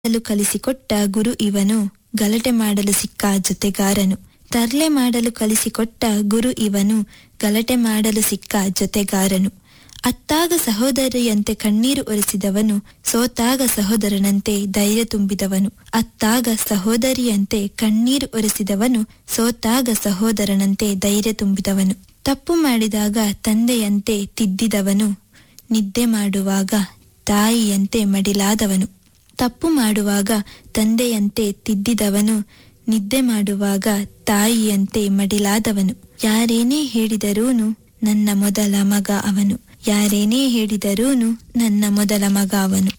ಮಾಡಲು ಕಲಿಸಿಕೊಟ್ಟ ಗುರು ಇವನು ಗಲಾಟೆ ಮಾಡಲು ಸಿಕ್ಕ ಜೊತೆಗಾರನು ತರ್ಲೆ ಮಾಡಲು ಕಲಿಸಿಕೊಟ್ಟ ಗುರು ಇವನು ಗಲಾಟೆ ಮಾಡಲು ಸಿಕ್ಕ ಜೊತೆಗಾರನು ಅತ್ತಾಗ ಸಹೋದರಿಯಂತೆ ಕಣ್ಣೀರು ಒರೆಸಿದವನು ಸೋತಾಗ ಸಹೋದರನಂತೆ ಧೈರ್ಯ ತುಂಬಿದವನು ಅತ್ತಾಗ ಸಹೋದರಿಯಂತೆ ಕಣ್ಣೀರು ಒರೆಸಿದವನು ಸೋತಾಗ ಸಹೋದರನಂತೆ ಧೈರ್ಯ ತುಂಬಿದವನು ತಪ್ಪು ಮಾಡಿದಾಗ ತಂದೆಯಂತೆ ತಿದ್ದಿದವನು ನಿದ್ದೆ ಮಾಡುವಾಗ ತಾಯಿಯಂತೆ ಮಡಿಲಾದವನು ತಪ್ಪು ಮಾಡುವಾಗ ತಂದೆಯಂತೆ ತಿದ್ದಿದವನು ನಿದ್ದೆ ಮಾಡುವಾಗ ತಾಯಿಯಂತೆ ಮಡಿಲಾದವನು ಯಾರೇನೇ ಹೇಳಿದರೂನು ನನ್ನ ಮೊದಲ ಮಗ ಅವನು ಯಾರೇನೇ ಹೇಳಿದರೂನು ನನ್ನ ಮೊದಲ ಮಗ ಅವನು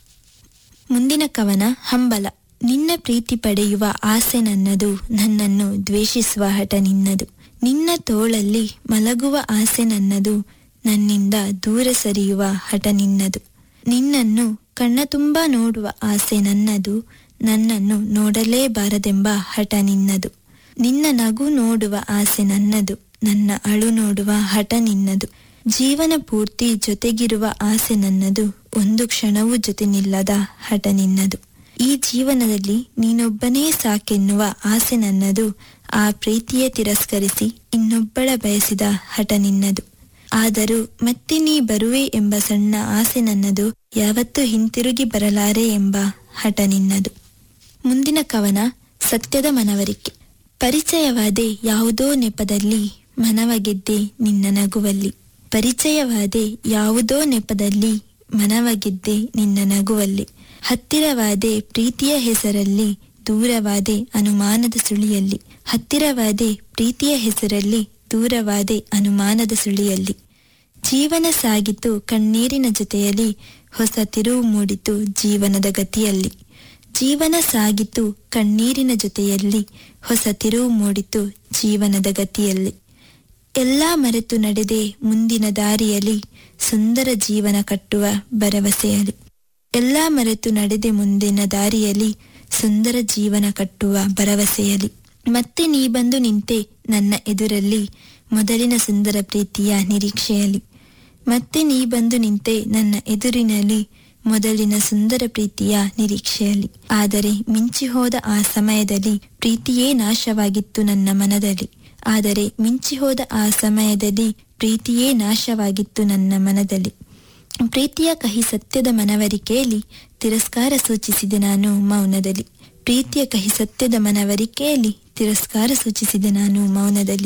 ಮುಂದಿನ ಕವನ ಹಂಬಲ ನಿನ್ನ ಪ್ರೀತಿ ಪಡೆಯುವ ಆಸೆ ನನ್ನದು ನನ್ನನ್ನು ದ್ವೇಷಿಸುವ ಹಠ ನಿನ್ನದು ನಿನ್ನ ತೋಳಲ್ಲಿ ಮಲಗುವ ಆಸೆ ನನ್ನದು ನನ್ನಿಂದ ದೂರ ಸರಿಯುವ ಹಠ ನಿನ್ನದು ನಿನ್ನನ್ನು ಕಣ್ಣ ತುಂಬ ನೋಡುವ ಆಸೆ ನನ್ನದು ನನ್ನನ್ನು ನೋಡಲೇಬಾರದೆಂಬ ಹಠ ನಿನ್ನದು ನಿನ್ನ ನಗು ನೋಡುವ ಆಸೆ ನನ್ನದು ನನ್ನ ಅಳು ನೋಡುವ ಹಠ ನಿನ್ನದು ಜೀವನ ಪೂರ್ತಿ ಜೊತೆಗಿರುವ ಆಸೆ ನನ್ನದು ಒಂದು ಕ್ಷಣವೂ ಜೊತೆ ನಿಲ್ಲದ ಹಠ ನಿನ್ನದು ಈ ಜೀವನದಲ್ಲಿ ನೀನೊಬ್ಬನೇ ಸಾಕೆನ್ನುವ ಆಸೆ ನನ್ನದು ಆ ಪ್ರೀತಿಯೇ ತಿರಸ್ಕರಿಸಿ ಇನ್ನೊಬ್ಬಳ ಬಯಸಿದ ಹಠ ನಿನ್ನದು ಆದರೂ ಮತ್ತೆ ನೀ ಬರುವೆ ಎಂಬ ಸಣ್ಣ ಆಸೆ ನನ್ನದು ಯಾವತ್ತೂ ಹಿಂತಿರುಗಿ ಬರಲಾರೆ ಎಂಬ ಹಠ ನಿನ್ನದು ಮುಂದಿನ ಕವನ ಸತ್ಯದ ಮನವರಿಕೆ ಪರಿಚಯವಾದೆ ಯಾವುದೋ ನೆಪದಲ್ಲಿ ಮನವ ಗೆದ್ದೆ ನಿನ್ನ ನಗುವಲ್ಲಿ ಪರಿಚಯವಾದೆ ಯಾವುದೋ ನೆಪದಲ್ಲಿ ಮನವ ಗೆದ್ದೆ ನಿನ್ನ ನಗುವಲ್ಲಿ ಹತ್ತಿರವಾದೆ ಪ್ರೀತಿಯ ಹೆಸರಲ್ಲಿ ದೂರವಾದೆ ಅನುಮಾನದ ಸುಳಿಯಲ್ಲಿ ಹತ್ತಿರವಾದೆ ಪ್ರೀತಿಯ ಹೆಸರಲ್ಲಿ ದೂರವಾದೆ ಅನುಮಾನದ ಸುಳಿಯಲ್ಲಿ ಜೀವನ ಸಾಗಿತು ಕಣ್ಣೀರಿನ ಜೊತೆಯಲ್ಲಿ ಹೊಸ ತಿರುವು ಮೂಡಿತು ಜೀವನದ ಗತಿಯಲ್ಲಿ ಜೀವನ ಸಾಗಿತು ಕಣ್ಣೀರಿನ ಜೊತೆಯಲ್ಲಿ ಹೊಸ ತಿರುವು ಮೂಡಿತು ಜೀವನದ ಗತಿಯಲ್ಲಿ ಎಲ್ಲಾ ಮರೆತು ನಡೆದೆ ಮುಂದಿನ ದಾರಿಯಲ್ಲಿ ಸುಂದರ ಜೀವನ ಕಟ್ಟುವ ಭರವಸೆಯಲ್ಲಿ ಎಲ್ಲಾ ಮರೆತು ನಡೆದೆ ಮುಂದಿನ ದಾರಿಯಲ್ಲಿ ಸುಂದರ ಜೀವನ ಕಟ್ಟುವ ಭರವಸೆಯಲ್ಲಿ ಮತ್ತೆ ನೀ ಬಂದು ನಿಂತೆ ನನ್ನ ಎದುರಲ್ಲಿ ಮೊದಲಿನ ಸುಂದರ ಪ್ರೀತಿಯ ನಿರೀಕ್ಷೆಯಲ್ಲಿ ಮತ್ತೆ ನೀ ಬಂದು ನಿಂತೆ ನನ್ನ ಎದುರಿನಲ್ಲಿ ಮೊದಲಿನ ಸುಂದರ ಪ್ರೀತಿಯ ನಿರೀಕ್ಷೆಯಲ್ಲಿ ಆದರೆ ಮಿಂಚಿ ಹೋದ ಆ ಸಮಯದಲ್ಲಿ ಪ್ರೀತಿಯೇ ನಾಶವಾಗಿತ್ತು ನನ್ನ ಮನದಲ್ಲಿ ಆದರೆ ಮಿಂಚಿ ಹೋದ ಆ ಸಮಯದಲ್ಲಿ ಪ್ರೀತಿಯೇ ನಾಶವಾಗಿತ್ತು ನನ್ನ ಮನದಲ್ಲಿ ಪ್ರೀತಿಯ ಕಹಿ ಸತ್ಯದ ಮನವರಿಕೆಯಲ್ಲಿ ತಿರಸ್ಕಾರ ಸೂಚಿಸಿದೆ ನಾನು ಮೌನದಲ್ಲಿ ಪ್ರೀತಿಯ ಕಹಿ ಸತ್ಯದ ಮನವರಿಕೆಯಲ್ಲಿ ತಿರಸ್ಕಾರ ಸೂಚಿಸಿದೆ ನಾನು ಮೌನದಲ್ಲಿ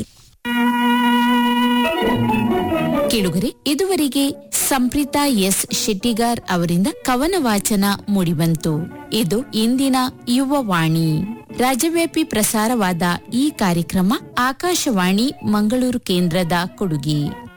ಕೇಳುಗರೆ ಇದುವರೆಗೆ ಸಂಪ್ರೀತಾ ಎಸ್ ಶೆಟ್ಟಿಗಾರ್ ಅವರಿಂದ ಕವನ ವಾಚನ ಮೂಡಿಬಂತು ಇದು ಇಂದಿನ ಯುವವಾಣಿ ರಾಜ್ಯವ್ಯಾಪಿ ಪ್ರಸಾರವಾದ ಈ ಕಾರ್ಯಕ್ರಮ ಆಕಾಶವಾಣಿ ಮಂಗಳೂರು ಕೇಂದ್ರದ ಕೊಡುಗೆ